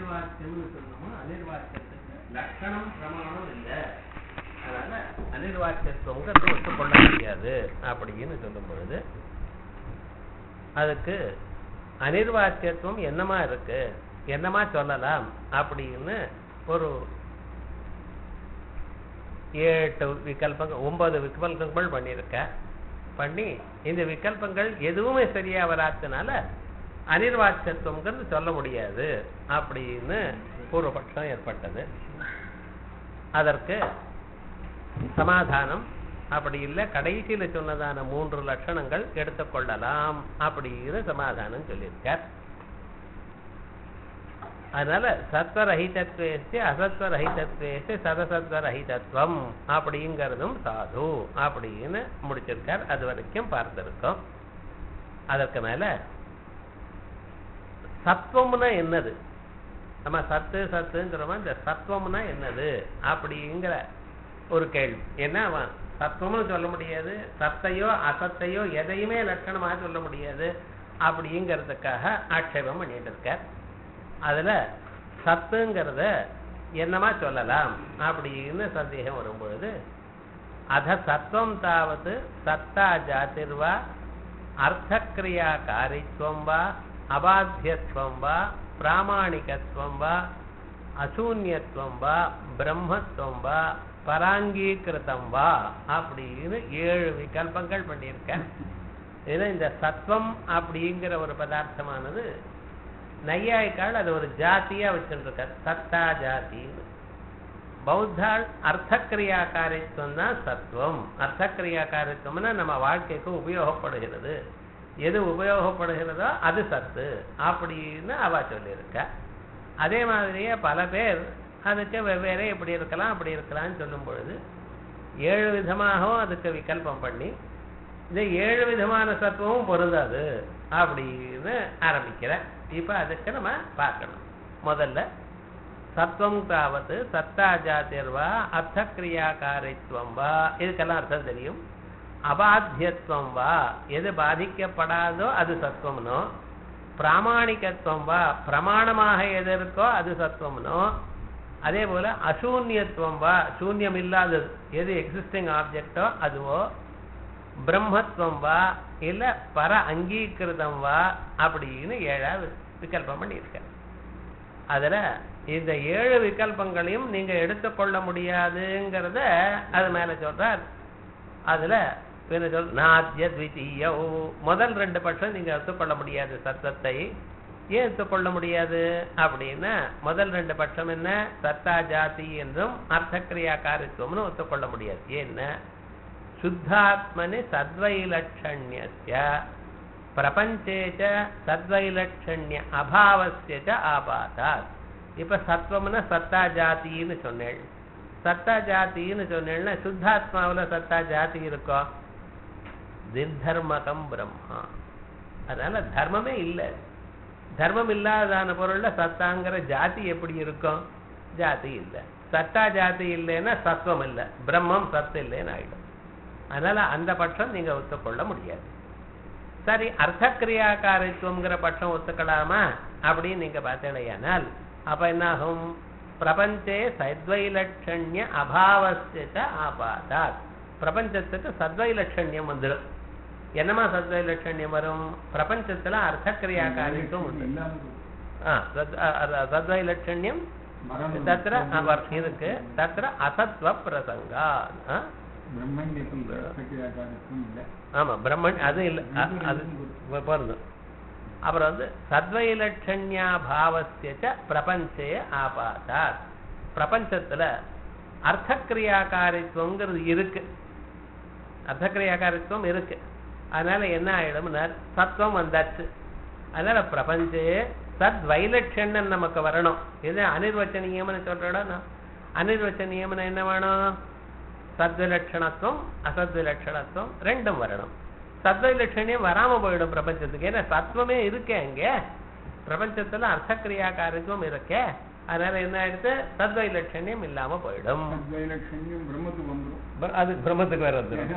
அனிர்வாக்கியம்னு சொல்லணுமோ அனிர்வாக்கியத்துக்கு லட்சணம் பிரமாணம் இல்லை அதனால அனிர்வாக்கியத்துவங்கிறது ஒத்துக்கொள்ள முடியாது அப்படின்னு சொல்லும் பொழுது அதுக்கு அனிர்வாக்கியத்துவம் என்னமா இருக்கு என்னமா சொல்லலாம் அப்படின்னு ஒரு எட்டு விகல்பங்கள் ஒன்பது விகல்பங்கள் பண்ணியிருக்க பண்ணி இந்த விகல்பங்கள் எதுவுமே சரியா வராதனால அனிர்வாச்சத்துவங்கிறது சொல்ல முடியாது அப்படின்னு பூர்வபட்சம் ஏற்பட்டது அதற்கு சமாதானம் அப்படி இல்லை கடைசியில சொன்னதான மூன்று லட்சணங்கள் எடுத்துக்கொள்ளலாம் அப்படின்னு சமாதானம் சொல்லியிருக்கார் அதனால சத்வரஹிதத்வேஸ்து அசத்வரஹிதத்வேஸ்து சதசத்வரஹிதத்துவம் அப்படிங்கிறதும் சாது அப்படின்னு முடிச்சிருக்கார் அது வரைக்கும் பார்த்திருக்கோம் அதற்கு மேல சத்துவம்னா என்னது நம்ம சத்து சத்துங்கிறோமா இந்த சத்துவம்னா என்னது அப்படிங்கிற ஒரு கேள்வி ஏன்னா அவன் சத்துவம்னு சொல்ல முடியாது சத்தையோ அசத்தையோ எதையுமே லட்சணமாக சொல்ல முடியாது அப்படிங்கிறதுக்காக ஆட்சேபம் பண்ணிட்டு இருக்கார் அதுல சத்துங்கிறத என்னமா சொல்லலாம் அப்படின்னு சந்தேகம் வரும்பொழுது அத சத்துவம் தாவது சத்தா ஜாதிர்வா அர்த்தக்கிரியா காரித்வம் வா அபாத்தியத்துவம் வா பிராமணிகத்துவம் வா அசூன்யத்துவம் வா பிரம்மத்துவம் வா பராங்கீகிருதம் வா அப்படின்னு ஏழு விகல்பங்கள் பண்ணியிருக்கேன் ஏன்னா இந்த சத்வம் அப்படிங்கிற ஒரு பதார்த்தமானது நையாய்க்கால் அது ஒரு ஜாத்தியா வச்சுருக்கார் சத்தா ஜாத்தின்னு பௌத்தாள் அர்த்தக்கிரியாக்காரித்துவம் தான் சத்துவம் அர்த்தக்கிரியாக்காரித்துவம்னா நம்ம வாழ்க்கைக்கு உபயோகப்படுகிறது எது உபயோகப்படுகிறதோ அது சத்து அப்படின்னு அவ சொல்லியிருக்க அதே மாதிரியே பல பேர் அதுக்கு வெவ்வேறு இப்படி இருக்கலாம் அப்படி இருக்கலாம்னு சொல்லும் பொழுது ஏழு விதமாகவும் அதுக்கு விகல்பம் பண்ணி இந்த ஏழு விதமான சத்துவமும் பொருந்தாது அப்படின்னு ஆரம்பிக்கிறேன் இப்ப அதுக்கு நம்ம பார்க்கணும் முதல்ல சத்வம் தாவது சத்தா ஜாத்திர்வா அர்த்தக்கிரியாக்காரித்துவம் வா இதுக்கெல்லாம் அர்த்தம் தெரியும் அபாத்தியத்துவம் வா எது பாதிக்கப்படாதோ அது சத்துவம்னோ பிராமணிகத்துவம் வா பிரமாணமாக எது இருக்கோ அது சத்துவம்னோ அதே போல அசூன்யத்துவம் வா சூன்யம் இல்லாதது எது எக்ஸிஸ்டிங் ஆப்ஜெக்டோ அதுவோ பிரம்மத்துவம் வா இல்ல பர அங்கீகிருதம் வா அப்படின்னு ஏழாவது விகல்பம் பண்ணியிருக்க அதுல இந்த ஏழு விகல்பங்களையும் நீங்க எடுத்துக்கொள்ள முடியாதுங்கிறத அது மேல சொல்றார் அதுல என்ன சொல் நாத்திய த்விதீய முதல் ரெண்டு பட்சம் நீங்க எடுத்துக்கொள்ள முடியாது சத்தத்தை ஏன் எடுத்துக்கொள்ள முடியாது அப்படின்னா முதல் ரெண்டு பட்சம் என்ன சத்தா ஜாதி என்றும் அர்த்தக்கிரியா காரித்துவம்னு ஒத்துக்கொள்ள முடியாது ஏன்னா சுத்தாத்மனி சத்வைலட்சண்யஸ்ய பிரபஞ்சேச்ச சத்வைலட்சண்ய அபாவசிய ஆபாதாத் இப்ப சத்வம்னா சத்தா ஜாத்தின்னு சொன்னேன் சத்தா ஜாத்தின்னு சொன்னேன்னா சுத்தாத்மாவுல சத்தா ஜாதி இருக்கும் நிர்தர்மகம் பிரம்மா அதனால தர்மமே இல்லை தர்மம் இல்லாதான பொருள்ல சத்தாங்கிற ஜாதி எப்படி இருக்கும் ஜாதி இல்லை சத்தா ஜாதி இல்லைன்னா சத்துவம் இல்லை பிரம்மம் சத்து இல்லைன்னு ஆயிடும் அதனால அந்த பட்சம் நீங்க ஒத்துக்கொள்ள முடியாது சரி அர்த்தக்கிரியாக்காரித்துவங்கிற பட்சம் ஒத்துக்கலாமா அப்படின்னு நீங்க பார்த்தீங்கன்னா அப்ப என்னாகும் பிரபஞ்சே சத்வைலட்சண்ய அபாவசிய ஆபாதாத் பிரபஞ்சத்துக்கு சத்வைலட்சண்யம் வந்துடும் என்னமா சத்வைலட்சண்யம் வரும் பிரபஞ்சத்துல அர்த்தக்கிரியாக்காரித்துவம் உண்டு சத்வைலட்சண்யம் தத்திர இருக்கு தத்திர அசத்வ பிரசங்கா ஆமா பிரம்மன் அது இல்ல அது பொருந்தும் அப்புறம் வந்து சத்வைலட்சண்யா பாவசிய பிரபஞ்சே ஆபாதா பிரபஞ்சத்துல அர்த்தக்கிரியாக்காரித்துவங்கிறது இருக்கு அர்த்தக்கிரியாக்காரித்துவம் இருக்கு அதனால என்ன ஆயிடும்னா சத்துவம் வந்தாச்சு அதனால பிரபஞ்சே சத் வைலட்சண்யம் நமக்கு வரணும் இது அனிர்வச்சனீயம்னு சொல்றோம் அனிர்வச்சனீயம்னு என்ன வேணும் சத்விலட்சணத்துவம் அசத்விலட்சணத்துவம் ரெண்டும் வரணும் சத்விலட்சணியம் வராம போயிடும் பிரபஞ்சத்துக்கு ஏன்னா சத்துவமே இருக்கே அங்க பிரபஞ்சத்துல அர்த்தக்கிரியாக்காரத்துவம் இருக்கே அதனால என்ன ஆயிடுது சத்வைலட்சண்யம் இல்லாம போயிடும் அது பிரம்மத்துக்கு வேற வந்துடும்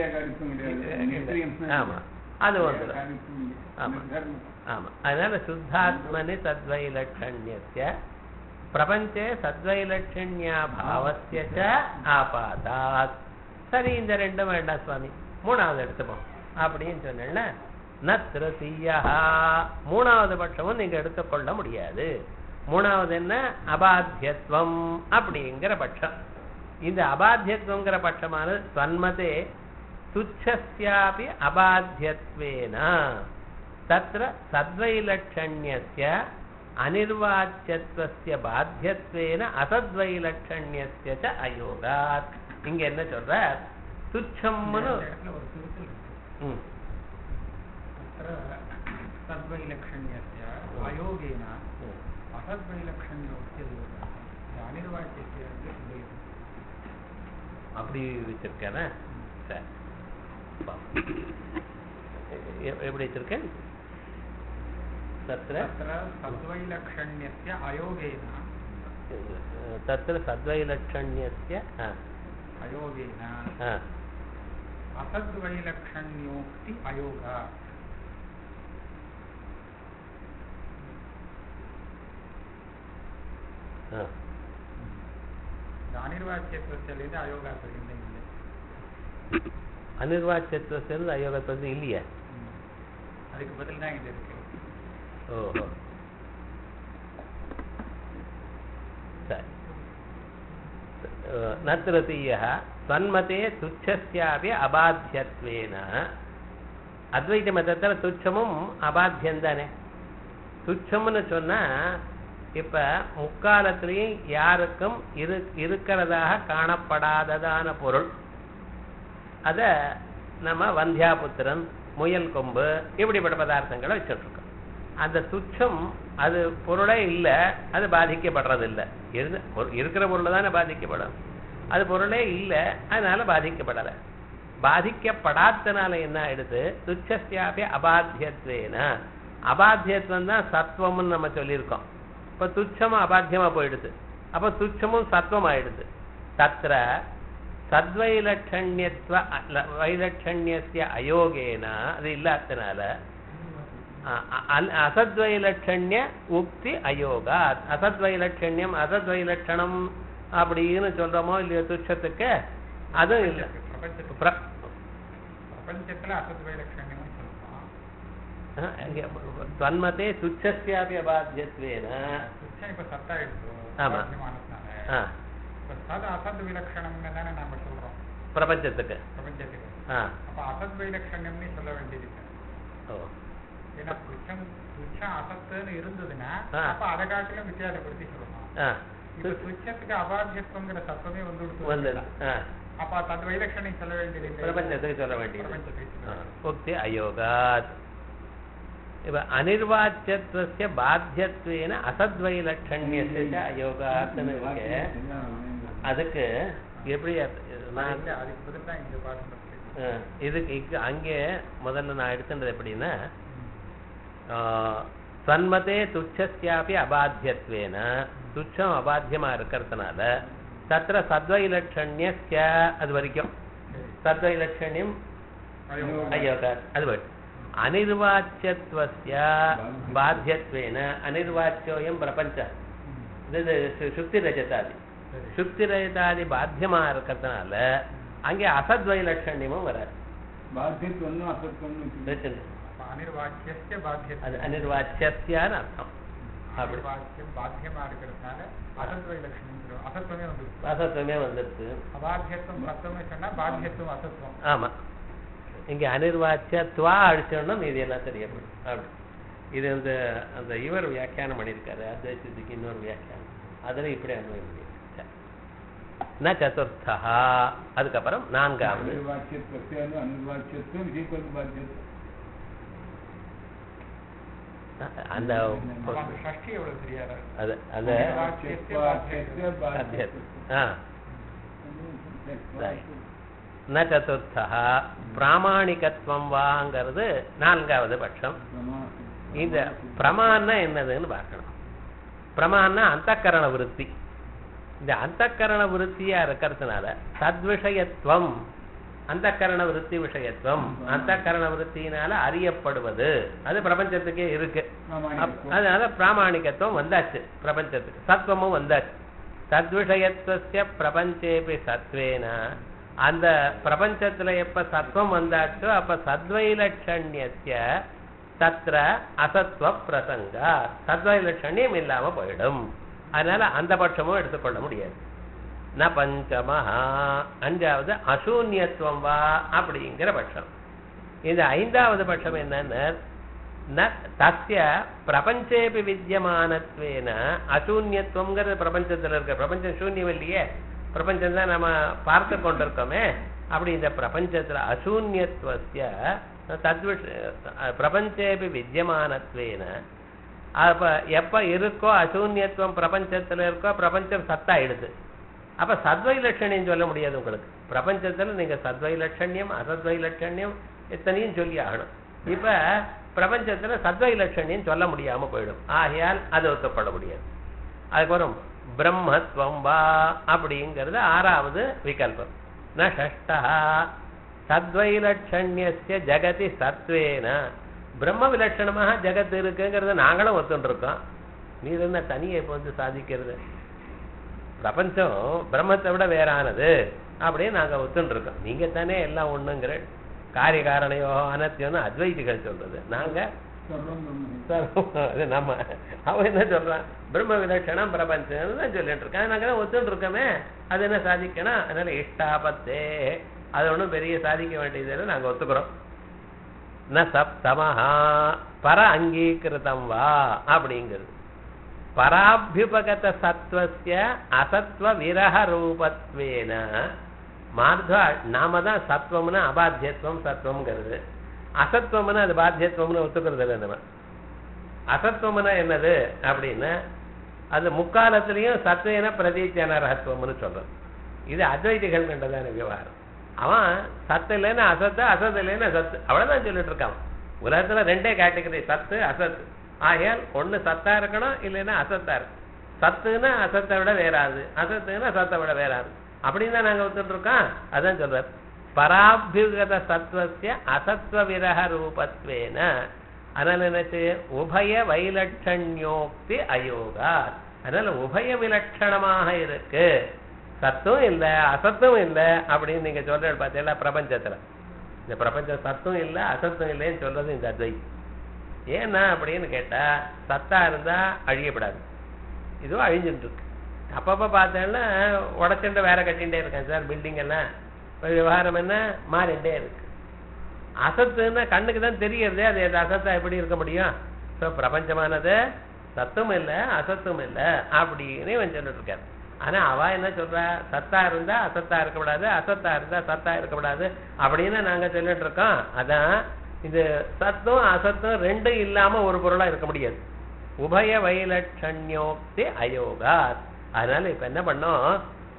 ஆமா அது வந்துடும் ஆமா ஆமா அதனால சுத்தாத்மனி சத்வைலட்சண்யஸ்ய பிரபஞ்சே சத்வைலட்சண்யா பாவசிய ச ஆபாதாத் சரி இந்த ரெண்டும் வேண்டாம் சுவாமி மூணாவது எடுத்துப்போம் அப்படின்னு சொன்னேன்னா ந திருத்தீயா மூணாவது பட்சமும் நீங்க எடுத்துக்கொள்ள முடியாது மூணாவது என்ன அபாத்தியத்துவம் அப்படிங்கிற பட்சம் இந்த அபாத்தியத்துவங்கிற பட்சமானது ஸ்வன்மதே துச்சஸ்யாபி அபாத்தியத்வேன தத்ர சத்வைலட்சண்யஸ்ய அனிர்வாச்சியத்துவஸ்ய பாத்தியத்வேன அசத்வைலட்சண்யஸ்ய ச அயோகாத் இங்க என்ன சொல்ற துச்சம்னு இந்த இடத்துல ஒரு திருத்தல் இருக்கு ம், तत्र तद्वैलक्षण्यस्य अयोगेन ம். असद्वैलक्षण्योस्य योगः अनिर्वाच्यस्य सिद्धयति அப்படி வச்சிருக்கேனா சரி பாப்போம். எ- எப்படி வச்சிருக்கேன் தத்ர तत्र तद्वैलक्षण्यस्य अयोगेन तत्र सद्वैलक्षण्यस्य हा, अयोगेन हा, असद्वैलक्षण्योक्ति अयोगः हा. இந்த அனிர்வாச்சியத்துவத்திலிருந்து அயோகா சொல்லியிருந்த இல்லை அனிர்வாச்சியத்துவத்திலிருந்து அயோகத்துவம் இல்லையே ம். அதுக்கு பதில் தான் இது இருக்கு ஓஹோ சரி न तृतीयः स्वन्मते तुच्छस्यापि अबाध्यत्वेन அத்வைத மதத்தில் துச்சமும் அபாத்தியம் தானே துச்சம்னு சொன்னா இப்ப முக்காலத்திலையும் யாருக்கும் இரு இருக்கிறதாக காணப்படாததான பொருள் அத நம்ம வந்தியாபுத்திரன் முயல் கொம்பு இப்படிப்பட்ட பதார்த்தங்களை வச்சுட்டு இருக்கோம் அந்த துச்சம் அது பொருளே இல்லை அது பாதிக்கப்படுறது இல்லை இருந்து பொரு- இருக்கிற பொருள் தானே பாதிக்கப்படும் அது பொருளே இல்லை அதனால பாதிக்கப்படலை பாதிக்கப்படாதனால என்ன ஆயிடுது துச்சஸ்யாபி அபாத்தியத்வேன அபாத்தியத்துவம் தான் சத்துவம்னு நம்ம சொல்லியிருக்கோம் இப்ப துச்சமும் அபாத்தியமா போயிடுது அப்ப துச்சமும் சத்துவம் ஆயிடுது தத்ர சத்வைலட்சண்யத்துவ அ- வைலட்சண்யஸ்ய அயோகேன அது இல்லாதனால அ- அ- அசத்வைலட்சண்ய உக்தி அயோகா அசத்வைலட்சண்யம் அசத்வைலட்சணம் அப்படின்னு சொல்றோமோ இல்லையோ துச்சத்துக்கு அதுவும் இல்லை பிரபஞ்சத்துக்கு பிர- பிரபஞ்சத்துல அசத்வைலक्षण्यம்னு சொல்லலாம் அஹ், இங்க தன்மதே துச்சஸ்யாபி அபாத்தியத்வேன துச்சம் இப்ப சத்தா எடுத்து ஆமா. பாத்தியமானதுனால ஆ, இப்ப சத் அசத் விலட்சணம்னு தானே நாம சொல்றோம் பிரபஞ்சத்துக்கு பிரபஞ்சத்துக்கு ஆ அப்ப அசத் வைலட்சண்யம்னு சொல்ல வேண்டியது ஓ ஏன்னா துச்சம் துச்சம் அசத்துன்னு இருந்ததுன்னா ஆ. அப்ப அதை காட்டிலும் வித்தியாசப்படுத்தி சொல்லணும் ஆ இப்ப துச்சத்துக்கு அபாத்தியத்துவங்கிற தத்துவமே வந்து வந்து ஆ அப்ப தத் வைலட்சணம் சொல்ல வேண்டியது இல்லை. பிரபஞ்சத்துக்கு சொல்ல வேண்டியது பிரபஞ்சத்துக்கு சொல்ல ஆ, வேண்டியது. உக்தி அயோகாத் இப்ப அனிர்வாச்சியத்துவஸ்ய பாத்தியத்வேன அசத்வைலட்சண்யஸ்ய ச அயோகாத்னு இருக்கு அதுக்கு எப்படி அது- நான் இல்ல, அதுக்கு பதில் தான் இந்த பாடம் இருக்கு. ஆ, இதுக்கு இங்க- அங்கே முதல்ல நான் எடுத்துட்டது எப்படின்னா ஆ, சன்மதே துச்சஸ்யாபி அபாத்தியத்வேன துச்சம் அபாத்தியமா இருக்கிறதுனால தத்திர சத்வைலட்சண்யஸ்ய அது வரைக்கும் சரி. சத்வைலட்சண்யம் அயோகா. அயோகா அது வரைக்கும் அனிர்வாச்சியத்துவஸ்ய பாத்தியத்வேன அனிர்வாச்சியோயம் பிரபஞ்ச ம். இது இது சு- சுக்தி ரஜதாதி சரி. சுக்தி ரஜதாதி பாத்தியமா இருக்கிறதுனால அங்கே அசத்வைலட்சண்யமும் வராது ಬಾಧ್ಯತ್ವವನ್ನು ಅಸತ್ವವನ್ನು வச்சுண்டு. அப்ப அனிர்வாச்சியஸ்ய பாத்தியத்தை அது அனிர்வாச்சியஸ்யான்னு அர்த்தம் அப்படி. அனிர்வாச்சியம் பாத்தியமா இருக்கிறதுனால அசத்வ இலட்சணம் சொல்லுவோம். அசத்வமே வந்து அசத்துவமே வந்துடுது அபாத்தியத்துவம் சத்துவமே சொன்னா பாத்தியத்துவம் அசத்துவம் ஆமா இங்க அனிர்வாச்சிய துவா அடிச்சோம்னா மீதி எல்லாம் தெரியப்படும் அப்படி இது இந்த அந்த இவர் வியாக்கியானம் பண்ணியிருக்காரு அத்வைத்தத்துக்கு இன்னொரு வியாக்கியானம் அதுல இப்படி அன்வயம் பண்ணியிருக்கு சரி. ந சதுர்த்தா அதுக்கப்புறம் நான்காவது ಅನಿರ್ವಾಚ್ಯತ್ವಸ್ಯ ಅನಿರ್ವಾಚ್ಯತ್ವ ಈಕ್ವಲ್ ಬಾಧ್ಯತ್ವ அந்த அப்ப அந்த ஷஷ்டி எவ்வளவு தெரியாது அது அந்த ಅನಿರ್ವಾಚ್ಯತ್ವ அத்தியத் ஆ ಬಾಧ್ಯತ್ವ ந சதுர்த்தா பிராமாணிகத்துவம் வாங்கிறது நான்காவது பட்சம் இந்த பிரமான்னா என்னதுன்னு பார்க்கணும் பிரமான்னா அந்தக்கரண விருத்தி இந்த அந்தக்கரண விருத்தியா இருக்கிறதுனால சத்விஷயத்துவம் அந்த கரண விருத்தி விஷயத்துவம் அந்த கரண விருத்தியினால அறியப்படுவது அது பிரபஞ்சத்துக்கே இருக்கு அப்- அதனால பிராமாணிகத்துவம் வந்தாச்சு பிரபஞ்சத்துக்கு சத்வமும் வந்தாச்சு தத்விஷயத்துவ பிரபஞ்சேபி சத்வேன அந்த பிரபஞ்சத்துல எப்ப சத்வம் வந்தாச்சோ அப்ப சத்வைலட்சண்யஸ்ய தத்ர அசத்வ பிரசங்கா சத்வைலட்சண்யம் இல்லாம போயிடும் அதனால அந்த பட்சமும் எடுத்துக்கொள்ள முடியாது ந பஞ்சமஹா அஞ்சாவது அசூன்யத்துவம் வா அப்படிங்கிற பட்சம் இந்த ஐந்தாவது பட்சம் என்னன்னா ந தஸ்ய பிரபஞ்சேபி வித்தியமானத்வேன அசூன்யத்துவங்கிறது பிரபஞ்சத்துல இருக்க பிரபஞ்சம் சூன்யம் இல்லையே பிரபஞ்சம் தான் நம்ம பார்த்து கொண்டிருக்கோமே அப்படி இந்த பிரபஞ்சத்துல அசூன்யத்துவசிய தத்விஷ பிரபஞ்சேபி வித்தியமானத்வேன அப்ப எப்ப இருக்கோ அசூன்யத்துவம் பிரபஞ்சத்துல இருக்கோ பிரபஞ்சம் சத்தாயிடுது அப்ப சத்வை லட்சணியம் சொல்ல முடியாது உங்களுக்கு பிரபஞ்சத்துல நீங்க சத்வை லட்சண்யம் அசத்வை லட்சண்யம் எத்தனையும் சொல்லி ஆகணும் இப்ப பிரபஞ்சத்துல சத்வை லட்சணியம் சொல்ல முடியாம போயிடும் ஆகையால் அது ஒத்துப்பட முடியாது அதுக்கப்புறம் பிரம்மத்வம் வா அப்படிங்கிறது ஆறாவது விகல்பம் ந ஷஷ்டா சத்வை லட்சண்யஸ்ய ஜகதி சத்வேன பிரம்ம விலட்சணமாக ஜெகத் இருக்குங்கிறத நாங்களும் ஒத்துட்டு இருக்கோம் நீ என்ன தனியை இப்ப வந்து சாதிக்கிறது பிரபஞ்சம் பிரம்மத்தை விட வேறானது அப்படின்னு நாங்க ஒத்துட்டு இருக்கோம் நீங்க தானே எல்லாம் ஒண்ணுங்கிற காரிய காரணையோ அனத்தியம்னு அத்வைதிகள் சொல்றது நாங்க சர்வம் பிரம்ம சர்வம் அது நம்ம அவன் என்ன சொல்றான் பிரம்ம விலட்சணம் பிரபஞ்சம் தான் சொல்லிட்டு இருக்கான் நாங்க தான் ஒத்துட்டு இருக்கோமே அது என்ன சாதிக்கணும் அதனால இஷ்டாபத்தே அது ஒண்ணும் பெரிய சாதிக்க வேண்டியது இல்லை நாங்க ஒத்துக்கிறோம் ந சப்தமஹா பர அங்கீகிருதம் வா அப்படிங்கிறது பராபியுபகத சத்வஸ்ய அசத்வ விரக ரூபத்வேன மார்த்வா நாம தான் சத்வம்னு அபாத்தியத்துவம் சத்வம்ங்கிறது அசத்வம்னு அது பாத்தியத்துவம்னு ஒத்துக்கிறது இல்லை நம்ம அசத்வம்னா என்னது அப்படின்னா அது முக்காலத்திலையும் சத்வேன பிரதீத்தியான ரகத்துவம்னு சொல்றது இது அத்வைதிகள் கண்டதான விவகாரம் அவன் சத்து இல்லைன்னா அசத்து அசத்து இல்லைன்னா சத்து அவ்வளவுதான் சொல்லிட்டு இருக்கான் உலகத்துல ரெண்டே கேட்டகரி சத்து அசத்து ஆகையால் ஒண்ணு சத்தா இருக்கணும் இல்லைன்னா அசத்தா இருக்கும் சத்துன்னா அசத்தை விட வேறாது அசத்துன்னா சத்தை விட வேறாது அப்படின்னு தான் நாங்க ஒத்துட்டு இருக்கோம் அதான் சொல்றார் பராபியுகத சத்வசிய அசத்வ விரக ரூபத்வேன அதனால என்னாச்சு உபய வைலட்சண்யோக்தி அயோகா அதனால உபய விலட்சணமாக இருக்கு சத்தும் இல்ல அசத்தும் இல்ல அப்படின்னு நீங்க சொல்ற பார்த்தீங்களா பிரபஞ்சத்துல இந்த பிரபஞ்ச சத்தும் இல்ல அசத்தும் இல்லைன்னு சொல்றது இந்த அத்வைத் ஏன்னா அப்படின்னு கேட்டா சத்தா இருந்தா அழியப்படாது இதுவும் அழிஞ்சுட்டு இருக்கு அப்பப்ப பார்த்தேன்னா உடச்சுட்டு வேற கட்டிகிட்டே இருக்கேன் சார் பில்டிங் எல்லாம் இப்ப விவகாரம் என்ன மாறிண்டே இருக்கு அசத்துன்னா கண்ணுக்கு தான் தெரியறதே அது எது அசத்தா எப்படி இருக்க முடியும் ஸோ பிரபஞ்சமானது சத்தும் இல்ல அசத்தும் இல்ல அப்படின்னு இவன் சொல்லிட்டு இருக்காரு ஆனா அவ என்ன சொல்றா சத்தா இருந்தா அசத்தா இருக்கக்கூடாது அசத்தா இருந்தா சத்தா இருக்கக்கூடாது அப்படின்னு நாங்க சொல்லிட்டு இருக்கோம் அதான் இது சத்தும் அசத்தும் ரெண்டும் இல்லாம ஒரு பொருளா இருக்க முடியாது உபய வைலட்சண்யோக்தி அயோகா அதனால இப்ப என்ன பண்ணோம்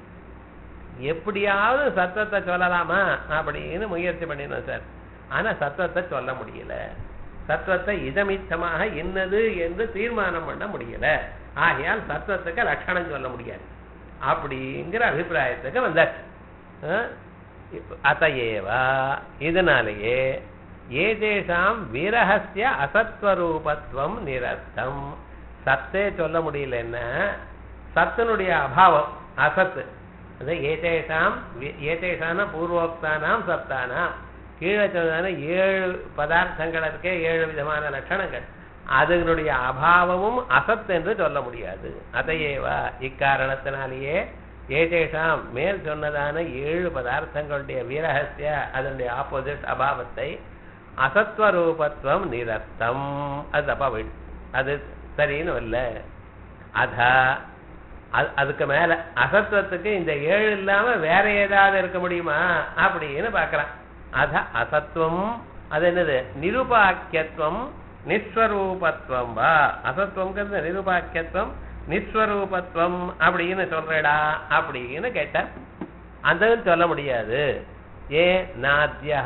எப்படியாவது சத்தத்தை சொல்லலாமா அப்படின்னு முயற்சி பண்ணினோம் சார் ஆனா சத்தத்தை சொல்ல முடியல சத்தத்தை இதமித்தமாக என்னது என்று தீர்மானம் பண்ண முடியல ஆகையால் சத்தத்துக்கு லட்சணம் சொல்ல முடியாது அப்படிங்கிற அபிப்பிராயத்துக்கு வந்தாச்சு அஹ் இப்ப அதையேவா இதனாலேயே ஏதேஷாம் வீரகசிய அசத்வரூபத்துவம் நிரஸ்தம் சத்தே சொல்ல முடியல என்ன சத்தினுடைய அபாவம் அசத்து அது ஏதேஷாம் வி- ஏதேஷான பூர்வோக்தானாம் சப்தானாம் கீழே சொன்னதான ஏழு பதார்த்தங்கள் இருக்கே ஏழு விதமான லட்சணங்கள் அதுகளுடைய அபாவமும் அசத் என்று சொல்ல முடியாது அதையேவா இக்காரணத்தினாலேயே ஏதேஷாம் மேல் சொன்னதான ஏழு பதார்த்தங்களுடைய வீரகசிய அதனுடைய ஆப்போசிட் அபாவத்தை அசத்வரூபத்துவம் நிரஸ்தம் அது தப்பா போயிடுச்சு அது சரின்னு இல்லை அதா அது- அதுக்கு மேல அசத்துவத்துக்கு இந்த ஏழு இல்லாம வேற ஏதாவது இருக்க முடியுமா அப்படின்னு பாக்குறான் அத அசத்துவம் அது என்னது நிருபாக்கியத்துவம் நிஸ்வரூபத்துவம் வா அசத்துவம்ங்கிறது நிருபாக்கியத்துவம் நிஸ்வரூபத்துவம் அப்படின்னு சொல்றடா அப்படின்னு கேட்ட அதுவும் சொல்ல முடியாது ஏ நாத்யா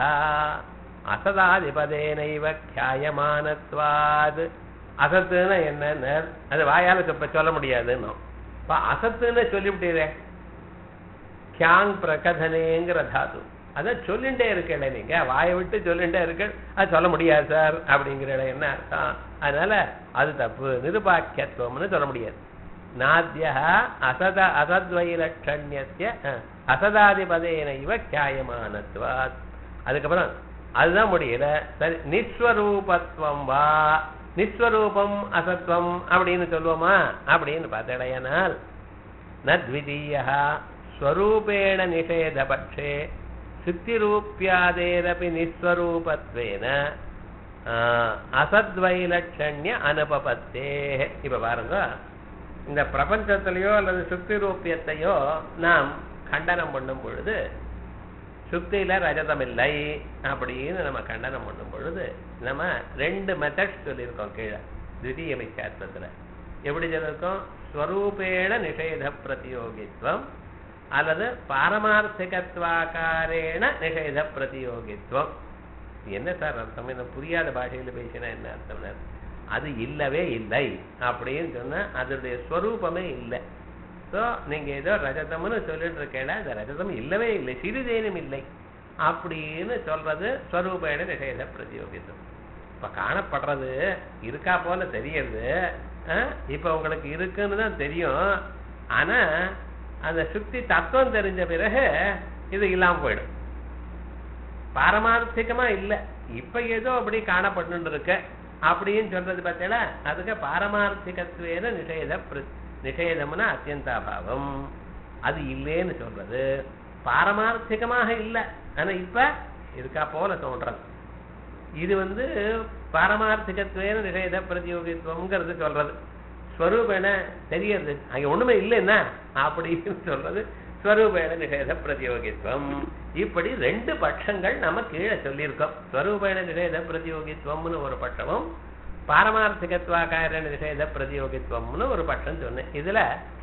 அசதாதிபதேனைவ கியாயமானத்வாது அசத்துன்னு என்னன்னு அது வாயால இப்ப சொல்ல முடியாதுன்னு இப்ப அசத்துன்னு சொல்லிவிட்டீரே கியாங் பிரகதனேங்கிற தாது அதான் சொல்லிட்டே இருக்கல நீங்க வாயை விட்டு சொல்லிட்டே இருக்க அது சொல்ல முடியாது சார் அப்படிங்கிற என்ன அர்த்தம் அதனால அது தப்பு நிருபாக்கியத்துவம்னு சொல்ல முடியாது நாத்திய அசத அசத்வைலட்சண்யஸ்ய அஹ், அசதாதிபதேன இவ கியாயமானத்வாத் அதுக்கப்புறம் அதுதான் முடியல சரி நிஸ்வரூபத்துவம் வா நிஸ்வரூபம் அசத்வம் அப்படின்னு சொல்லுவோமா அப்படின்னு பார்த்தடையானால் நத்விதீய ஸ்வரூபேண நிஷேதபட்சே சித்திரூப்பியாதேரப்பி நிஸ்வரூபத்வேன ஆஹ், அசத்வைலட்சண்ய அனுபபத்தே இப்ப பாருங்க இந்த பிரபஞ்சத்திலேயோ அல்லது சுக்தி ரூபியத்தையோ நாம் கண்டனம் பண்ணும் பொழுது சுக்தியில ரஜதம் இல்லை அப்படின்னு நம்ம கண்டனம் பண்ணும் பொழுது நம்ம ரெண்டு மெத்தட்ஸ் சொல்லியிருக்கோம் கீழே திடீய மிச்சாத்வத்துல எப்படி சொல்லியிருக்கோம் ஸ்வரூபேண நிஷேத பிரதியோகித்வம் அல்லது பாரமார்த்திகத்வாக்காரேண நிஷேத பிரதியோகித்வம் என்ன சார் அர்த்தம் என்ன புரியாத பாஷையில பேசினா என்ன அர்த்தம்னா அது இல்லவே இல்லை அப்படின்னு சொன்னா அதனுடைய ஸ்வரூபமே இல்லை ஸோ நீங்க ஏதோ ரஜதம்னு சொல்லிட்டு இருக்கேல அந்த ரஜதம் இல்லவே இல்லை சிறிதேனும் இல்லை அப்படின்னு சொல்றது ஸ்வரூபேன நிஷேத பிரதியோகித்தம் இப்ப காணப்படுறது இருக்கா போல தெரியறது அஹ், இப்ப உங்களுக்கு இருக்குன்னு தான் தெரியும் ஆனா அந்த சுத்தி தத்துவம் தெரிஞ்ச பிறகு இது இல்லாம போயிடும் பாரமார்த்திகமா இல்ல இப்ப ஏதோ அப்படி காணப்பட்டு இருக்க அப்படின்னு சொல்றது பார்த்தீங்களா அதுக்கு பாரமார்த்திகத்துவேன நிஷேத பிர- நிஷேதம்னா அத்தியந்தாபாவம் அது இல்லேன்னு சொல்றது பாரமார்த்திகமாக இல்ல ஆனா இப்ப இருக்கா போல தோன்றது இது வந்து பாரமார்த்திகத்துவேன நிஷேத பிரதியோகித்துவம்ங்கிறது சொல்றது ஸ்வரூபேன தெரியறது அங்க ஒண்ணுமே இல்லைன்னா அப்படின்னு சொல்றது ஸ்வரூபேன நிஷேத பிரதியோகித்துவம் இப்படி ரெண்டு பட்சங்கள் நம்ம கீழே சொல்லியிருக்கோம் ஸ்வரூபேன நிஷேத பிரதியோகித்துவம்னு ஒரு பட்சமும் பாரமார்த்திகத்வாகார நிஷேத பிரதியோகித்துவம்னு ஒரு பட்சம் சொன்னேன் இதுல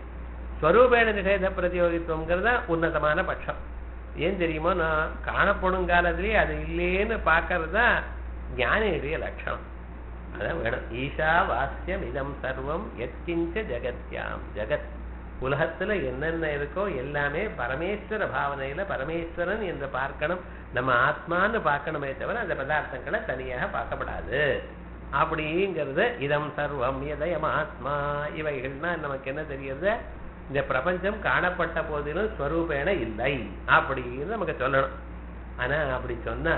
ஸ்வரூபேன நிஷேத பிரதியோகித்துவம்ங்கிறத உன்னதமான பட்சம் ஏன் தெரியுமோ நான் காணப்படும் காலத்திலேயே அது இல்லேன்னு பார்க்கறது தான் ஞானியுடைய லட்சணம் அதான் வேணும் ஈஷா வாஸ்யம் இதம் சர்வம் எத்கிஞ்ச ஜெகத்யாம் ஜெகத் உலகத்துல என்னென்ன இருக்கோ எல்லாமே பரமேஸ்வர பாவனையில பரமேஸ்வரன் என்று பார்க்கணும் நம்ம ஆத்மான்னு பார்க்கணுமே தவிர அந்த பதார்த்தங்களை தனியாக பார்க்கப்படாது அப்படிங்கிறது இதம் சர்வம் எதயம் ஆத்மா இவைகள்னா நமக்கு என்ன தெரியுது இந்த பிரபஞ்சம் காணப்பட்ட போதிலும் ஸ்வரூபேன இல்லை அப்படின்னு நமக்கு சொல்லணும் ஆனா அப்படி சொன்னா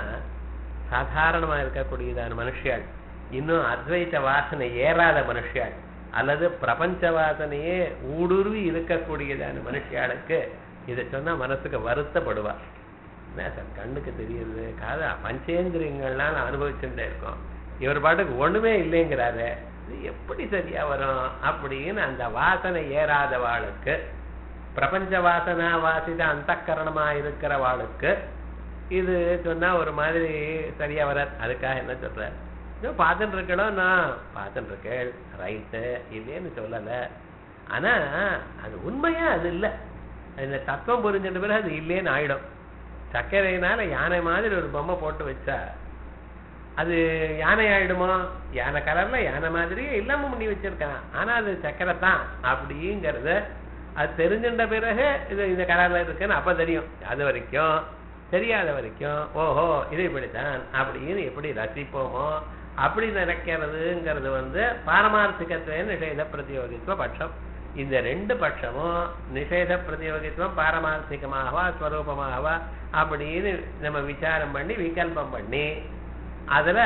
சாதாரணமா இருக்கக்கூடியதான மனுஷியாள் இன்னும் அத்வைத வாசனை ஏறாத மனுஷியாள் அல்லது பிரபஞ்ச வாசனையே ஊடுருவி இருக்கக்கூடியதான மனுஷியாளுக்கு இதை சொன்னா மனசுக்கு வருத்தப்படுவா என்ன சார் கண்ணுக்கு தெரியுது காதா பஞ்சேந்திரியங்கள்லாம் அனுபவிச்சுட்டே இருக்கோம் இவர் பாட்டுக்கு ஒண்ணுமே இல்லைங்கிறாரு இது எப்படி சரியா வரும் அப்படின்னு அந்த வாசனை ஏறாதவாளுக்கு பிரபஞ்ச வாசனா வாசித அந்த இருக்கிறவாளுக்கு இது சொன்னா ஒரு மாதிரி சரியா வராது அதுக்காக என்ன சொல்ற இதோ பார்த்துட்டு இருக்கணும் நான் பார்த்துட்டு இருக்கேன் ரைட்டு இல்லைன்னு சொல்லல ஆனா அது உண்மையா அது இல்ல இந்த தத்துவம் புரிஞ்சிட்ட பிறகு அது இல்லைன்னு ஆயிடும் சர்க்கரையினால யானை மாதிரி ஒரு பொம்மை போட்டு வச்சா அது யானை ஆயிடுமோ யானை கலர்ல யானை மாதிரியே இல்லாம பண்ணி வச்சிருக்கான் ஆனா அது சக்கரை தான் அப்படிங்கறத அது தெரிஞ்சின்ற பிறகு இது இந்த கலர்ல இருக்குன்னு அப்ப தெரியும் அது வரைக்கும் தெரியாத வரைக்கும் ஓஹோ இது இப்படித்தான் அப்படின்னு எப்படி ரசிப்போமோ அப்படி நினைக்கிறதுங்கிறது வந்து பாரமார்த்திகத்துவ நிஷேத பிரதியோகித்துவ பட்சம் இந்த ரெண்டு பட்சமும் நிஷேத பிரதியோகித்துவம் பாரமார்த்திகமாகவா ஸ்வரூபமாகவா அப்படின்னு நம்ம விசாரம் பண்ணி விகல்பம் பண்ணி அதுல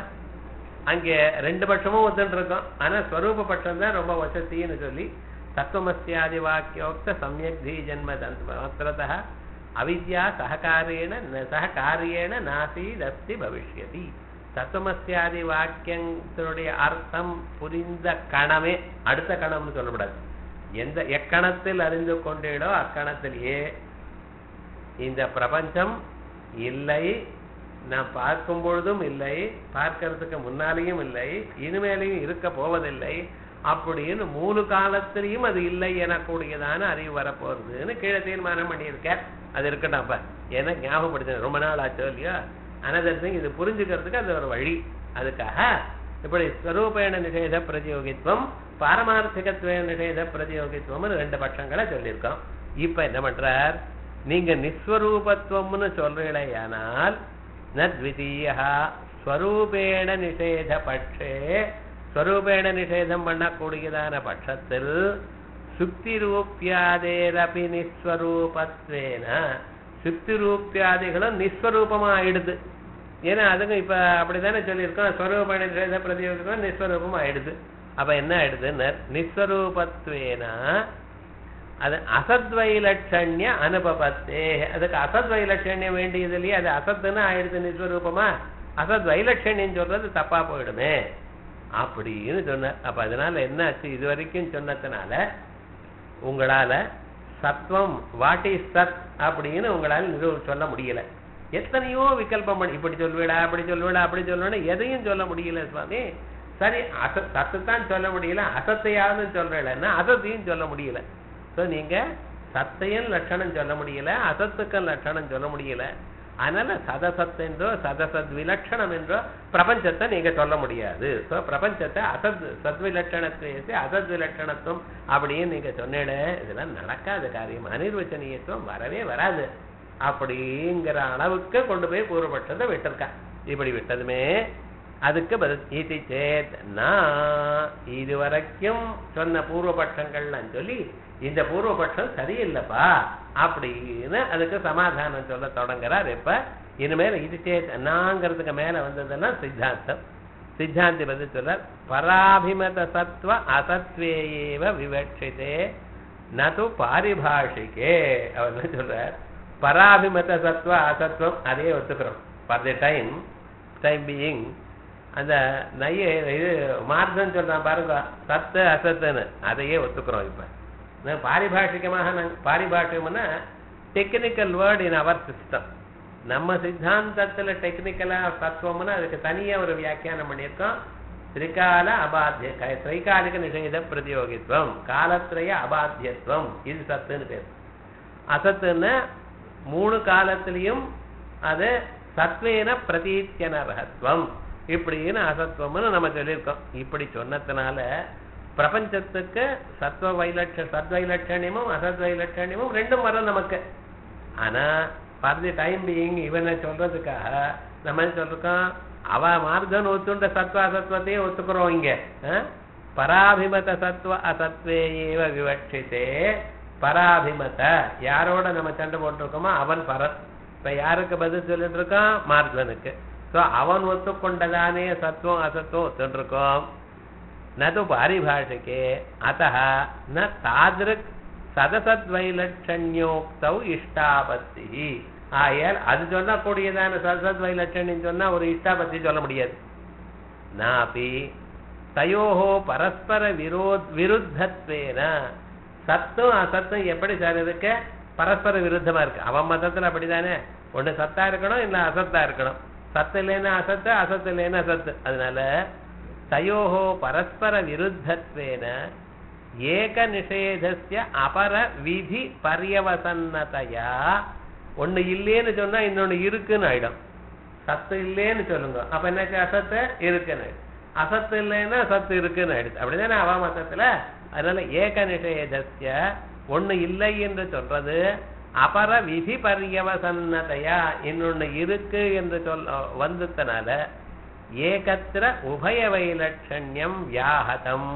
அங்கே ரெண்டு பட்சமும் ஒத்துட்டு இருக்கோம் ஆனா ஸ்வரூப பட்சம் தான் ரொம்ப வசத்தின்னு சொல்லி தத்துவமஸ்தியாதி வாக்கியோக்த சமயக் தி ஜன்ம மாத்திரத அவித்யா சககாரியேன ந- சககாரியேன நாசீதஸ்தி பவிஷ்யதி தத்துவமஸ்தியாதி வாக்கியத்தினுடைய அர்த்தம் புரிந்த கணமே அடுத்த கணம்னு சொல்லக்கூடாது எந்த எக்கணத்தில் அறிந்து கொண்டீடோ அக்கணத்திலேயே இந்த பிரபஞ்சம் இல்லை நான் பார்க்கும் பொழுதும் இல்லை பார்க்கறதுக்கு முன்னாலேயும் இல்லை இனிமேலையும் இருக்க போவதில்லை அப்படின்னு மூணு காலத்திலையும் அது இல்லை எனக்கூடியதான அறிவு வரப்போறதுன்னு கீழே தீர்மானம் பண்ணியிருக்கேன் அது இருக்கட்டும் அப்ப ஏன்னா ஞாபகப்படுத்த ரொம்ப நாள் ஆச்சோ இல்லையா அனதர் திங் இது புரிஞ்சுக்கிறதுக்கு அது ஒரு வழி அதுக்காக இப்படி ஸ்வரூபேண நிஷேத பிரதியோகித்துவம் பாரமார்த்திகத்துவ நிஷேத பிரதியோகித்துவம்னு ரெண்டு பட்சங்களை சொல்லியிருக்கோம் இப்ப என்ன பண்றார் நீங்க நிஸ்வரூபத்துவம்னு சொல்றீங்களேயானால் நத்விதீயா ஸ்வரூபேண நிஷேத பட்சே ஸ்வரூபேண நிஷேதம் பண்ணக்கூடியதான பட்சத்தில் சுக்தி ரூபியாதேரபி நிஸ்வரூபத்வேன சுக்தி ரூபியாதிகளும் நிஸ்வரூபமா ஆயிடுது ஏன்னா அதுங்க இப்ப அப்படிதானே சொல்லியிருக்கோம் ஸ்வரூப நிஷேத பிரதியோகம் நிஸ்வரூபம் ஆயிடுது அப்ப என்ன ஆயிடுதுன்னு நிஸ்வரூபத்வேன அது அசத்வைலட்சண்ய அனுபவத்தே அதுக்கு அசத்வைலட்சண்யம் வேண்டியது இல்லையா அது அசத்துன்னு ஆயிடுது நிஸ்வரூபமா அசத்வைலட்சண்யம் சொல்றது தப்பா போயிடுமே அப்படின்னு சொன்ன அப்ப அதனால என்ன ஆச்சு இது வரைக்கும் சொன்னதுனால உங்களால சத்வம் வாட் இஸ் சத் அப்படின்னு உங்களால நிரூ சொல்ல முடியல எத்தனையோ விகல்பம் பண்ணி இப்படி சொல்லுவிடா அப்படி சொல்லுவிடா அப்படி சொல்லுவேடா எதையும் சொல்ல முடியல சுவாமி சரி அச சத்து தான் சொல்ல முடியல அசத்தையாவது சொல்றேன்னா அசத்தையும் சொல்ல முடியல ஸோ நீங்க சத்தையும் லட்சணம் சொல்ல முடியல அசத்துக்கும் லட்சணம் சொல்ல முடியல அதனால சதசத் என்றோ சதசத் விலட்சணம் என்றோ பிரபஞ்சத்தை நீங்க சொல்ல முடியாது ஸோ பிரபஞ்சத்தை அசத் சத்விலட்சணத்தை அசத் விலட்சணத்துவம் அப்படின்னு நீங்க சொன்னேட இதெல்லாம் நடக்காத காரியம் அனிர்வச்சனீயத்துவம் வரவே வராது அப்படிங்கிற அளவுக்கு கொண்டு போய் பூர்வபட்சத்தை விட்டிருக்கா இப்படி விட்டதுமே அதுக்கு பதில் இது சேத் நான் இதுவரைக்கும் சொன்ன பூர்வபட்சங்கள்லாம் சொல்லி இந்த பூர்வபட்சம் சரியில்லைப்பா அப்படின்னு அதுக்கு சமாதானம் சொல்ல தொடங்குறார் இப்ப இனிமேல் இது சேத் நாங்கிறதுக்கு மேல வந்ததுன்னா சித்தாந்தம் சித்தாந்தி பதில் சொல்றார் பராபிமத சத்வ அசத்வேயேவ விவட்சிதே நது பாரிபாஷிகே அவர் என்ன சொல்றார் பராபிமத சத்வ அசத்வம் அதே ஒத்துக்கிறோம் for the time time being அந்த நைய இது மார்க்கம் சொல்றான் பாருங்க சத்து அசத்துன்னு அதையே ஒத்துக்கிறோம் இப்ப நான் பாரிபாஷிகமாக நாங்க பாரிபாஷிகம்னா technical word in our system நம்ம சித்தாந்தத்துல டெக்னிக்கலா தத்துவம்னா அதுக்கு தனியா ஒரு வியாக்கியானம் பண்ணியிருக்கோம் திரிகால அபாத்திய க- திரைகாலிக நிஷேத பிரதியோகித்துவம் காலத்திரய அபாத்தியத்துவம் இது சத்துன்னு பேர் அசத்துன்னு மூணு காலத்திலையும் அது சத்வேன பிரதீத்தியனர்ஹத்வம் இப்படின்னு அசத்துவம்னு நம்ம சொல்லியிருக்கோம் இப்படி சொன்னதுனால பிரபஞ்சத்துக்கு சத்வ வைலட்ச சத்வைலட்சணியமும் அசத்வைலட்சணியமும் ரெண்டும் வரும் நமக்கு ஆனா ஃபார் தி டைம் பீயிங் இவனை சொல்றதுக்காக நம்ம என்ன சொல்றோம் அவ மார்கன் ஒத்துண்ட சத்வ அசத்வத்தையே ஒத்துக்கிறோம் இங்க ஆ? பராபிமத சத்வ அசத்வே ஏவ விவட்சித்தே பராபிமத யாரோட நம்ம சண்டை போட்டிருக்கோமோ அவன் பரன் இப்ப யாருக்கு பதில் சொல்லிட்டு இருக்கான் மார்கனுக்கு சோ அவன் ஒத்துக்கொண்டதானே சத்துவம் அசத்துவம் ஒத்துட்டு இருக்கோம் நது பாரிபாஷிகே அத்த ந தாதிருக் சதசத்வைலட்சண்யோக்தௌ இஷ்டாபத்தி ஆயால் அது சொல்லக்கூடியதான சதசத்வைலட்சண்யம் சொன்னா ஒரு இஷ்டாபத்தி சொல்ல முடியாது நாபி தயோஹோ பரஸ்பர விரோத் விருத்தத்வேன சத்தும் அசத்தும் எப்படி சார் இருக்கு பரஸ்பர விருத்தமா இருக்கு அவன் மதத்துல அப்படிதானே ஒண்ணு சத்தா இருக்கணும் இல்ல அசத்தா இருக்கணும் சத்து இல்லைன்னா அசத்து அசத்து இல்லைன்னா சத்து அதனால தயோஹோ பரஸ்பர விருத்தத்வேன ஏக நிஷேதஸ்ய அபர விதி பரியவசன்னதையா ஒண்ணு இல்லேன்னு சொன்னா இன்னொன்னு இருக்குன்னு ஆயிடும் சத்து இல்லேன்னு சொல்லுங்க அப்ப என்னாச்சு அசத்து இருக்குன்னு ஆயிடும். அசத்து இல்லைன்னா சத்து இருக்குன்னு ஆயிடுது அப்படிதானே அவ மதத்துல அதனால ஏக நிஷேதஸ்ய ஒண்ணு இல்லை என்று சொல்றது அபர விதி பரியவசன்னதையா இன்னொன்னு இருக்கு என்று சொல்ல வந்ததுனால ஏகத்திர உபய வைலட்சண்யம் வியாகதம்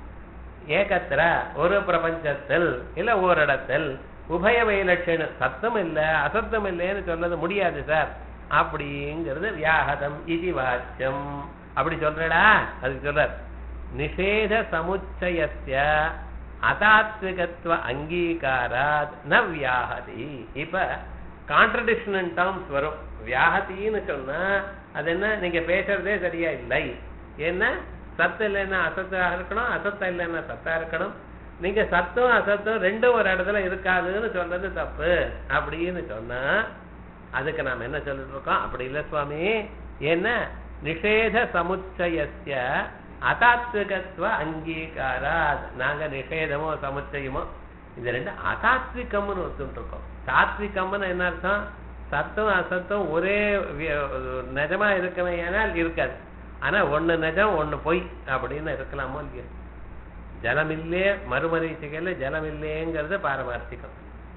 ஏகத்திர ஒரு பிரபஞ்சத்தில் இல்ல ஓரிடத்தில் உபய வைலட்சணம் சத்தம் இல்ல அசத்தம் இல்லைன்னு சொல்றது முடியாது சார் அப்படிங்கிறது வியாகதம் இது வாச்சியம் அப்படி சொல்றடா அதுக்கு சொல்றார் நிஷேத சமுச்சயஸ்ய அதாத்விகத்துவ அங்கீகாராத் ந வியாகதி இப்ப கான்ட்ரடிக்ஷன் டேர்ம்ஸ் வரும் வியாகத்தின்னு சொன்னா அது என்ன நீங்க பேசுறதே சரியா இல்லை ஏன்னா சத்து இல்லைன்னா அசத்தா இருக்கணும் அசத்தா இல்லைன்னா சத்தா இருக்கணும் நீங்க சத்தும் அசத்தும் ரெண்டும் ஒரு இடத்துல இருக்காதுன்னு சொல்றது தப்பு அப்படின்னு சொன்னா அதுக்கு நாம என்ன சொல்லிட்டு இருக்கோம் அப்படி இல்ல சுவாமி என்ன நிஷேத சமுச்சயஸ்ய அதாத்விகத்துவ அங்கீகாராத் நாங்க நிஷேதமோ சமுச்சயமோ இந்த ரெண்டு அதாத்விகம்னு ஒத்துட்டு இருக்கோம் சாத்விகம்னு என்ன அர்த்தம் சத்தும் அசத்தும் ஒரே வி- நிஜமா இருக்கவே ஏனால் இருக்காது ஆனா ஒண்ணு நிஜம் ஒண்ணு பொய் அப்படின்னு இருக்கலாமோ இல்லையோ ஜலம் இல்லே மறுமரீச்சிகையில ஜலம் இல்லேங்கிறது பாரமார்த்திகம்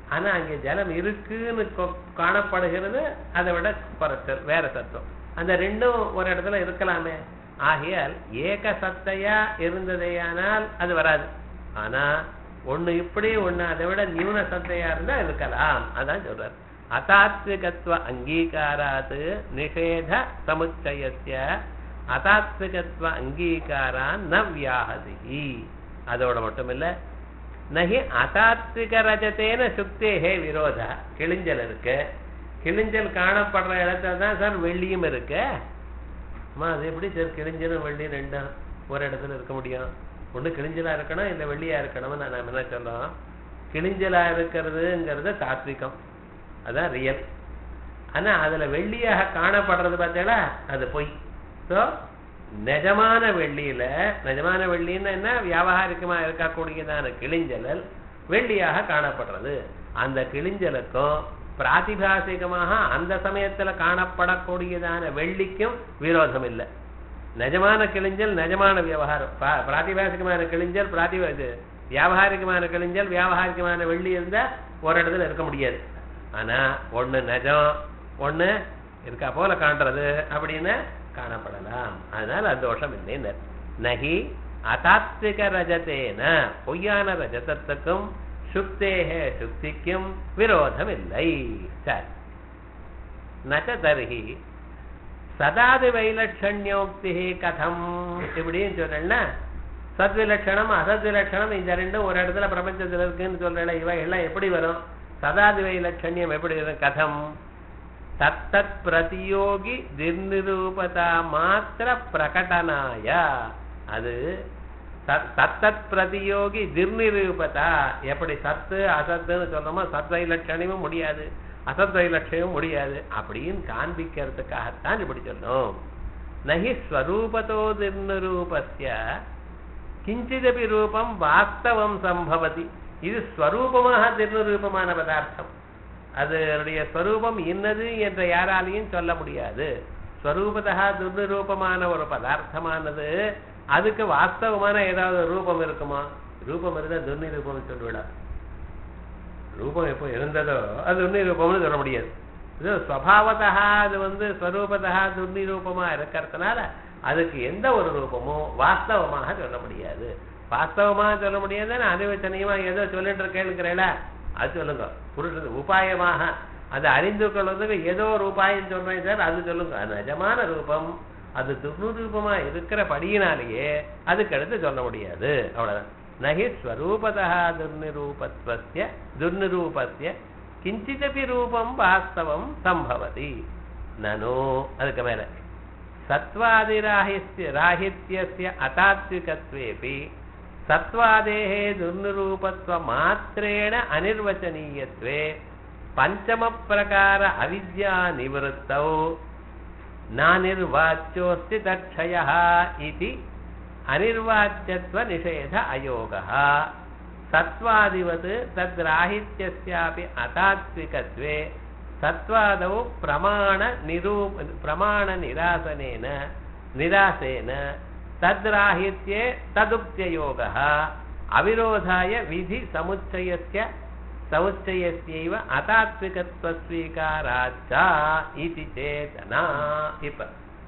ஆனா அங்கே ஜலம் இருக்குன்னு கொ- காணப்படுகிறது அதை விட குறைச்சல் வேற சத்தம் அந்த ரெண்டும் ஒரு இடத்துல இருக்கலாமே ஆகையால் ஏக சத்தையா இருந்ததேயானால் அது வராது ஆனா ஒண்ணு இப்படி ஒண்ணு அதை விட நியூன சத்தையா இருந்தா இருக்கலாம் அதான் சொல்றார் அதாத்விகத்துவ அங்கீகாராத் நிஷேத சமுச்சயஸ்ய அதாத்விகத்துவ அங்கீகாரான் ந வியாஹதி அதோட மட்டும் இல்ல நகி அதாத்விக ரஜத்தேன சுக்தேகே விரோத கிழிஞ்சல் இருக்கு கிழிஞ்சல் காணப்படுற இடத்துல தான் சார் வெள்ளியும் இருக்கு அம்மா அது எப்படி சார் கிழிஞ்சலும் வெள்ளியும் ரெண்டும் ஒரு இடத்துல இருக்க முடியும் ஒண்ணு கிழிஞ்சலா இருக்கணும் இல்ல வெள்ளியா இருக்கணும்னு நான் என்ன சொல்றோம் கிழிஞ்சலா இருக்கிறதுங்கிறது தாத்விகம் அதான் ரியல் ஆனா அதுல வெள்ளியாக காணப்படுறது பார்த்தீங்களா அது பொய் சோ நிஜமான வெள்ளியில நிஜமான வெள்ளின்னா என்ன வியாபாரிகமா இருக்கக்கூடியதான கிழிஞ்சலல் வெள்ளியாக காணப்படுறது அந்த கிழிஞ்சலுக்கும் பிராதிபாசிகமாக அந்த சமயத்துல காணப்படக்கூடியதான வெள்ளிக்கும் விரோதம் இல்லை நிஜமான கிழிஞ்சல் நிஜமான விவகாரம் பா- பிராதிபாசிகமான கிழிஞ்சல் பிராதிபா இது வியாபாரிகமான கிழிஞ்சல் வியாபாரிகமான வெள்ளி இருந்தா ஒரு இடத்துல இருக்க முடியாது ஆனா ஒண்ணு நிஜம் ஒண்ணு இருக்கா போல காண்றது அப்படின்னு காணப்படலாம் அதனால அந்த தோஷம் இல்லை நகி அதாத்விக ரஜத்தேன பொய்யான ரஜதத்துக்கும் சுக்தேக சுக்திக்கும் விரோதம் இல்லை சரி நச்ச தர்ஹி சதாதி வைலட்சண்யோக்தி கதம் இப்படின்னு சொல்றேன்னா சத்விலட்சணம் அசத்விலட்சணம் இந்த ரெண்டும் ஒரு இடத்துல பிரபஞ்சத்துல இருக்குன்னு சொல்றேன் இவை எல்லாம் எப்படி வரும் சதாதி வைலட்சண்யம் எப்படி வரும் கதம் தத்தத் பிரதியோகி நிர்நிரூபதா மாத்திர பிரகடனாய அது தத்- தத்தத் பிரதியோகி நிர்நிரூபதா எப்படி சத்து அசத்துன்னு சொல்றோமோ சத்வை லட்சணமும் முடியாது அசத்வை லட்சணமும் முடியாது அப்படின்னு காண்பிக்கிறதுக்காகத்தான் இப்படி சொன்னோம் நகி ஸ்வரூபத்தோ நிர்நிரூபஸ்ய கிஞ்சிதபி ரூபம் வாஸ்தவம் சம்பவதி இது ஸ்வரூபமாக நிர்நிரூபமான பதார்த்தம் அதனுடைய ஸ்வரூபம் இன்னது என்ற யாராலையும் சொல்ல முடியாது ஸ்வரூபதா துர்நிரூபமான ஒரு பதார்த்தமானது அதுக்கு வாஸ்தவமான ஏதாவது ரூபம் இருக்குமா ரூபம் இருந்தா துர்நிரூபம் சொல்லுவிடா ரூபம் எப்போ இருந்ததோ அது துர்நிரூபம்னு சொல்ல முடியாது இது ஸ்வபாவதா அது வந்து ஸ்வரூபதா துர்நிரூபமா இருக்கிறதுனால அதுக்கு எந்த ஒரு ரூபமும் வாஸ்தவமாக சொல்ல முடியாது வாஸ்தவமாக சொல்ல முடியாதுன்னு அனுவச்சனியமா ஏதோ சொல்லிட்டு இருக்கேனுங்கிறேல அது சொல்லுங்க புருஷன் உபாயமாக அதை அறிந்து கொள்வதுக்கு ஏதோ ஒரு உபாயம் சொல்றேன் சார் அது சொல்லுங்க அது நிஜமான ரூபம் அது துர்நிரூபமா இருக்கிற படியினாலேயே அதுக்கு அடுத்து சொல்ல முடியாது அவ்வளவுதான் நகி ஸ்வரூபதா துர்நிரூபத்வஸ்ய துர்நிரூபஸ்ய கிஞ்சிதபி ரூபம் வாஸ்தவம் சம்பவதி நனு அதுக்கு மேல சத்வாதிராஹித்ய ராஹித்யஸ்ய அதாத்விகத்வேபி சத்வாதேः துர்நிரூபத்வ மாத்திரேண அனிர்வச்சனீயத்வே பஞ்சம பிரகார அவித்யா நிவృத்தௌ நானிர்வாச்சியோஸ்தி தட்சயः இதி அனிர்வாச்சியத்வ நிஷேத அயோகः சத்வாதிவத் தத்ராஹித்யஸ்யாபி அதாத்விகத்வே சத்வாதௌ பிரமாண நிரூப பிரமாண நிராசனேன நிராசேன தத்ராஹித்யே ததுக்தியயோகः அவிரோதாய விதி சமுச்சயஸ்ய சமுச்சயஸ்யைவ அதாத்விகத்வஸ்வீகாராச்சா இது சேதனா இப்ப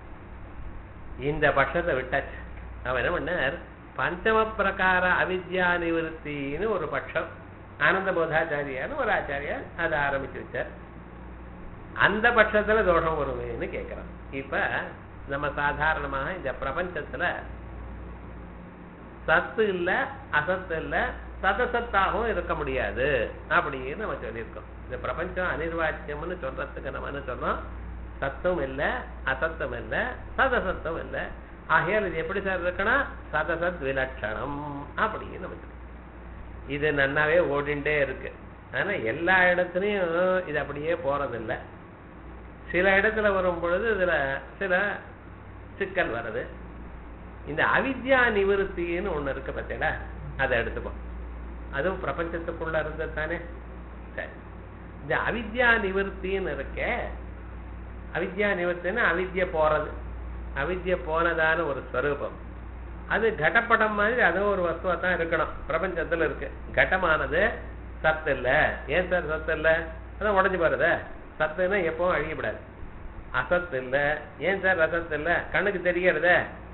இந்த பட்சத்தை விட்டாச்சு அவன் என்ன பண்ணார் பஞ்சம பிரகார அவித்யா நிவர்த்தின்னு ஒரு பட்சம் ஆனந்த போதாச்சாரியான்னு ஒரு ஆச்சாரியார் அதை ஆரம்பிச்சு வச்சார் அந்த பட்சத்துல தோஷம் வருவேன்னு கேட்கிறான் இப்ப நம்ம சாதாரணமாக இந்த பிரபஞ்சத்துல சத்து இல்ல அசத்து இல்ல சதசத்தாகவும் இருக்க முடியாது அப்படின்னு நம்ம சொல்லியிருக்கோம் இந்த பிரபஞ்சம் அனிர்வாச்சியம்னு சொல்றதுக்கு நம்ம என்ன சொன்னோம் சத்தம் இல்ல அசத்தம் இல்ல சதசத்தம் இல்ல ஆகையால் இது எப்படி சார் இருக்கணும் சதசத் விலட்சணம் அப்படின்னு நம்ம சொல்றோம் இது நன்னாவே ஓடிண்டே இருக்கு ஆனா எல்லா இடத்துலயும் இது அப்படியே போறதில்லை சில இடத்துல வரும் பொழுது இதுல சில சிக்கல் வருது இந்த அவித்யா நிவர்த்தின்னு ஒண்ணு இருக்கு பார்த்தீங்களா அதை எடுத்துப்போம் அதுவும் பிரபஞ்சத்துக்குள்ள இருந்தது தானே சரி இந்த அவித்யா நிவர்த்தின்னு இருக்கே அவித்யா நிவர்த்தின்னா அவித்ய போறது அவித்ய போனதான ஒரு ஸ்வரூபம் அது கடப்படம் மாதிரி அதுவும் ஒரு வஸ்துவா தான் இருக்கணும் பிரபஞ்சத்துல இருக்கு கடமானது சத்து இல்ல ஏன் சார் சத்து இல்ல அதான் உடஞ்சு பாருத சத்துன்னா எப்பவும் அழியப்படாது அசத்து இல்ல ஏன் சார் அசத்து இல்ல கண்ணுக்கு தெரியறதே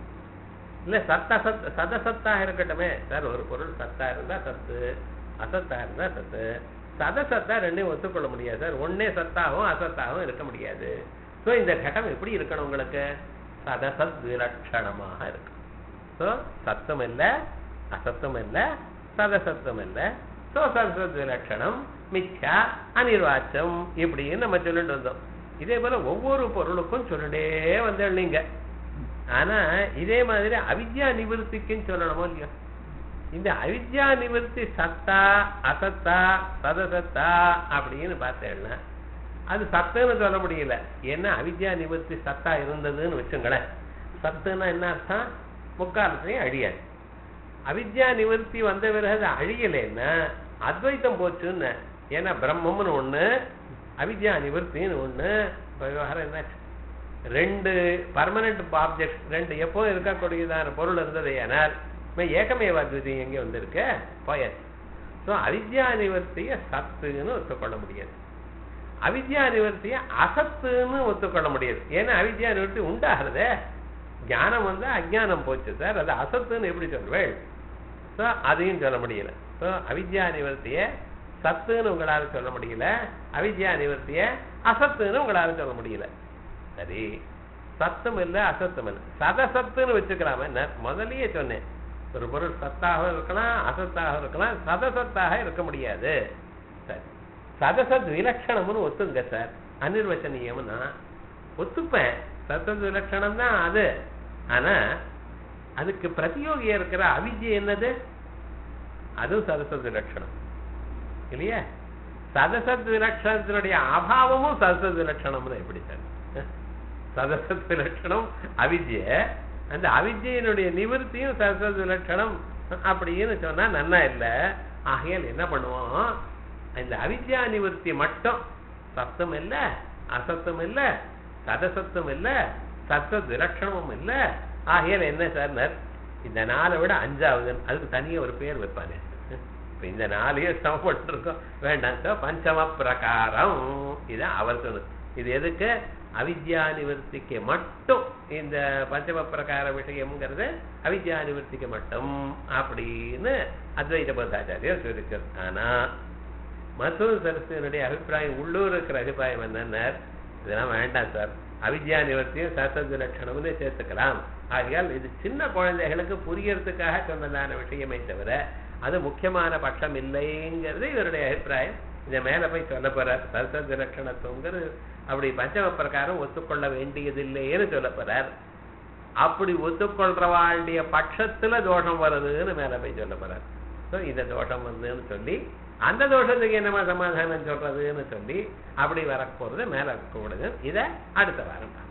இல்ல சத்த சத் சதசத்தா இருக்கட்டுமே சார் ஒரு பொருள் சத்தா இருந்தா சத்து அசத்தா இருந்தா சத்து சதசத்தா ரெண்டையும் ஒத்துக்கொள்ள முடியாது சார் ஒன்னே சத்தாகவும் அசத்தாகவும் இருக்க முடியாது சோ இந்த கட்டம் எப்படி இருக்கணும் உங்களுக்கு சதசத் விலட்சணமாக இருக்கு சோ சத்தம் இல்ல அசத்தம் இல்ல சதசத்தம் இல்ல சோ சதசத் விலட்சணம் மிச்சா அனிர்வாச்சம் இப்படின்னு நம்ம சொல்லிட்டு வந்தோம் இதே போல ஒவ்வொரு பொருளுக்கும் சொல்லிட்டே வந்தேன் நீங்க ஆனா இதே மாதிரி அவித்யா நிவர்த்திக்குன்னு சொல்லணுமோ இல்லையோ இந்த அவித்யா நிவர்த்தி சத்தா அசத்தா சதசத்தா அப்படின்னு பார்த்தேன்னா அது சத்துன்னு சொல்ல முடியல ஏன்னா அவித்யா நிவர்த்தி சத்தா இருந்ததுன்னு வச்சுங்களேன் சத்துன்னா என்ன அர்த்தம் முக்காலத்தையும் அழியாது அவித்யா நிவர்த்தி வந்த பிறகு அது அழியலைன்னா அத்வைத்தம் போச்சுன்னு ஏன்னா பிரம்மம்னு ஒண்ணு அவித்யா நிவர்த்தின்னு ஒண்ணு இப்ப விவகாரம் என்னாச்சு ரெண்டு பர்மனன்ட் ஆப்ஜெக்ட் ரெண்டு எப்போ இருக்கக்கூடியதான பொருள் இருந்தது ஆனால் இப்ப ஏகமேவ அத்விதீயம் எங்கே வந்திருக்க போயாச்சு ஸோ அவித்யா நிவர்த்திய சத்துன்னு ஒத்துக்கொள்ள முடியாது அவித்யா நிவர்த்திய அசத்துன்னு ஒத்துக்கொள்ள முடியாது ஏன்னா அவித்யா நிவர்த்தி உண்டாகிறதே ஞானம் வந்து அஜ்ஞானம் போச்சு சார் அது அசத்துன்னு எப்படி சொல்வேள் ஸோ அதையும் சொல்ல முடியல ஸோ அவித்யா நிவர்த்திய சத்துன்னு உங்களால சொல்ல முடியல அவித்யா நிவர்த்திய அசத்துன்னு உங்களால சொல்ல முடியல சரி சத்தம் இல்ல அசத்தம் இல்ல சதசத்துன்னு வச்சுக்கலாமே நான் முதல்லயே சொன்னேன் ஒரு பொருள் சத்தாக இருக்கலாம் அசத்தாக இருக்கலாம் சதசத்தாக இருக்க முடியாது சரி சதசத் விலட்சணம்னு ஒத்துங்க சார் அனிர்வச்சனீயம்னா ஒத்துப்பேன் சதசத் விலட்சணம் தான் அது ஆனா அதுக்கு பிரதியோகியா இருக்கிற அவிஜை என்னது அதுவும் சதசத் விலட்சணம் இல்லையா சதசத் விலட்சணத்தினுடைய அபாவமும் சதசத் விலட்சணம்னு எப்படி சார் சதசத் விலட்சணம் அவித்ய அந்த அவித்யினுடைய நிவர்த்தியும் சதசத் விலட்சணம் அப்படின்னு சொன்னா நன்னா இல்ல ஆகையால் என்ன பண்ணுவோம் இந்த அவித்யா நிவர்த்தி மட்டும் சத்தம் இல்ல அசத்தம் இல்ல சதசத்தம் இல்ல சத்தத் விலட்சணமும் இல்ல ஆகையால் என்ன சார் இந்த நாளை விட அஞ்சாவது அதுக்கு தனியா ஒரு பேர் வைப்பானே இப்ப இந்த நாளையே சமப்பட்டு இருக்கோம் வேண்டாம் சார் பஞ்சம பிரகாரம் இதான் அவர் சொன்னது இது எதுக்கு அவித்யா நிவர்த்திக்கு மட்டும் இந்த பஞ்சம பிரகார விஷயம்ங்கிறது அவித்யா நிவர்த்திக்கு மட்டும் அப்படின்னு அத்வைத பதாச்சாரியர் சொல்லிருக்கார் ஆனா மசூர் சரஸ்வனுடைய அபிப்பிராயம் உள்ளூர் இருக்கிற அபிப்பிராயம் என்னன்னா இதெல்லாம் வேண்டாம் சார் அவித்யா நிவர்த்தியும் சரஸ்வதி லட்சணம்னு சேர்த்துக்கலாம் ஆகையால் இது சின்ன குழந்தைகளுக்கு புரியறதுக்காக சொன்னதான விஷயமே தவிர அது முக்கியமான பட்சம் இல்லைங்கிறது இவருடைய அபிப்பிராயம் இதை மேல போய் சொல்ல போறார் சரஸ்வதி லட்சணத்துவங்கிறது அப்படி பஞ்சம பிரகாரம் ஒத்துக்கொள்ள வேண்டியதில்லைன்னு சொல்ல போறார் அப்படி ஒத்துக்கொள்றவாளுடைய பட்சத்துல தோஷம் வருதுன்னு மேல போய் சொல்ல போறார் ஸோ இந்த தோஷம் வந்துன்னு சொல்லி அந்த தோஷத்துக்கு என்னமா சமாதானம் சொல்றதுன்னு சொல்லி அப்படி வரப்போறது மேல கூடுது இதை அடுத்த வாரம்